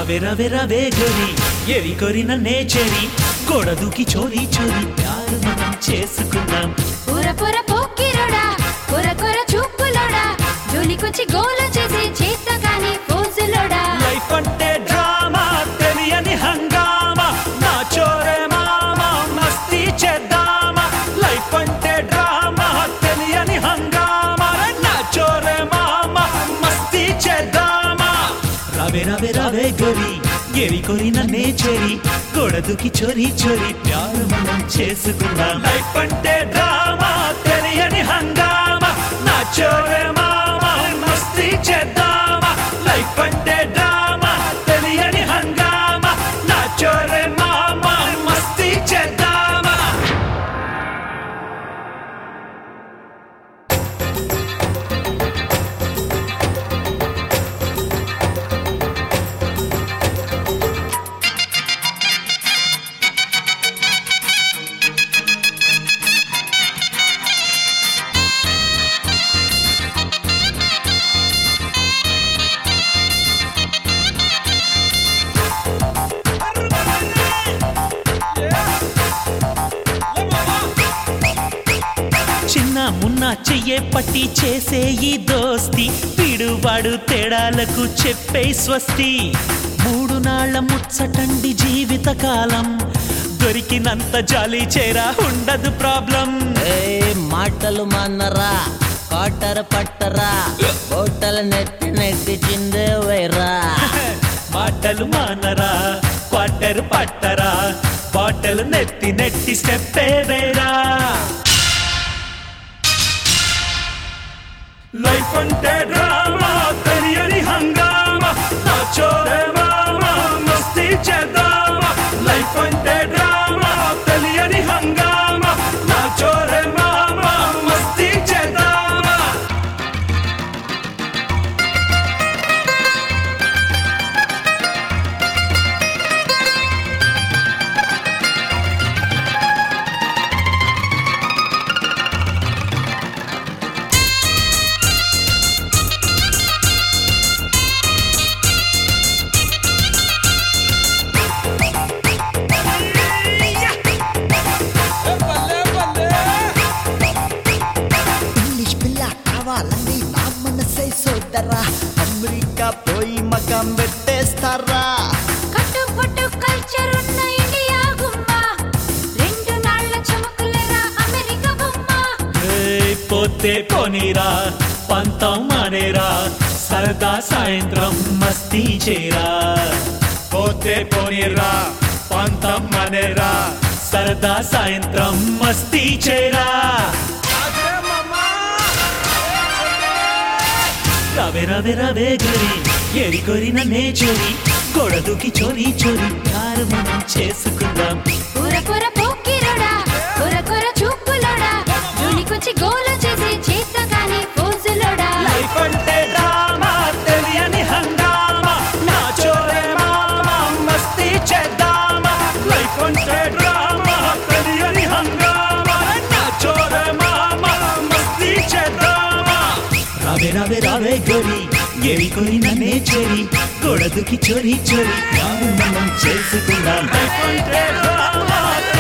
రవే రవే రవే గొరి ఎరి కొరిన నేచరి గోడ దూకి చోరీ చోరీ ప్యారు మనం చేసుకుందాం పుర పుర పోకిరోడా పుర కొర చూపులోడా జోలికొచ్చి గోల చేసి చేత కాని పోజులోడా లైఫ్ అంటే డ్రామా తెలియని హంగామా నా చోరే మామా మస్తీ చేద్దామా లైఫ్ అంటే డ్రామా తెలియని హంగామా నా చోరే మామా మస్తీ చేద్దామా రవే రవే రవే గొరి ఎరి కొరిన నేచరి గొడదుకి చొరి చొరి ప్యారు మనం చేసుకుందాం లైఫ్ అంటే డ్రామా తెలియని హంగామా నా చోరే మామా మస్తీ చేద్దామా లైఫ్ అంటే డ్రామా తెలియని హంగామా నా చోరే మామా మస్తీ చేద్దామా చిన్న మున్న చెయ్యే పట్టి చేసే ఈ దోస్తి పిడువాడు తేడాలకు చెప్పే స్వస్తి మూడు నాళ్ల ముచ్చటండి జీవిత కాలం దొరికినంత జాలి చేరా ఉండదు ప్రాబ్లం ఏ మాటలు మానరా కాటర్ పట్టరా బోటలు నెట్టి నెట్టి చిందే వైరా మాటలు మానరా క్వార్టర్ పట్టరా బాటలు నెత్తి నెట్టి స్టెప్పే వేరా లైఫ్ అంటే డ్రామా తెలియని హంగామా నా చోరే మామా మస్తీ చేద్దామా లైఫ్ అంటే డ్రామా తెలియని హంగామా నా చోరే మామా మస్తీ చేద్దామా ఇంగ్లీష్ పిల్ల కావాలని నా మనసే సోదరా అమెరికా పోయి మగం పెట్టేస్తారా కట్టు పొట్టు కల్చర్ ఉన్న ఇండియా గుమ్మ రెండు నాళ్ల చమకులేరా అమెరికా బొమ్మ ఏయ్, పోతే పోనీరా పంతం మానేరా సరదా సాయంత్రం మస్తీ చేరా పోతే పోనీరా పంతం మానేరా సరదా సాయంత్రం మస్తీ చేరా రవే రవే రవే గరి ఎరి కొరిన నేచరి గొడదుకి చోరీ చోరీ ప్యారు మనం చేసుకుందాం పుర పుర పోకిరోడా పుర కొర చూపులోడా జోలికొచ్చి గోల చేసి చేత కాని పోజులోడా లైఫ్ అంటే డ్రామా తెలియని హంగామా నా చోరే మామా మస్తీ చేద్దామా లైఫ్ అంటే డ్రామా తెలియని హంగామా నా చోరే మామా మస్తీ చేద్దామా రవే రవే రవే గొరి ఎరి కొరిన నేచరి గొడదుకి చొరి చొరి యారు మనం చేసుకుందాం లైఫ్ అంటే డ్రామా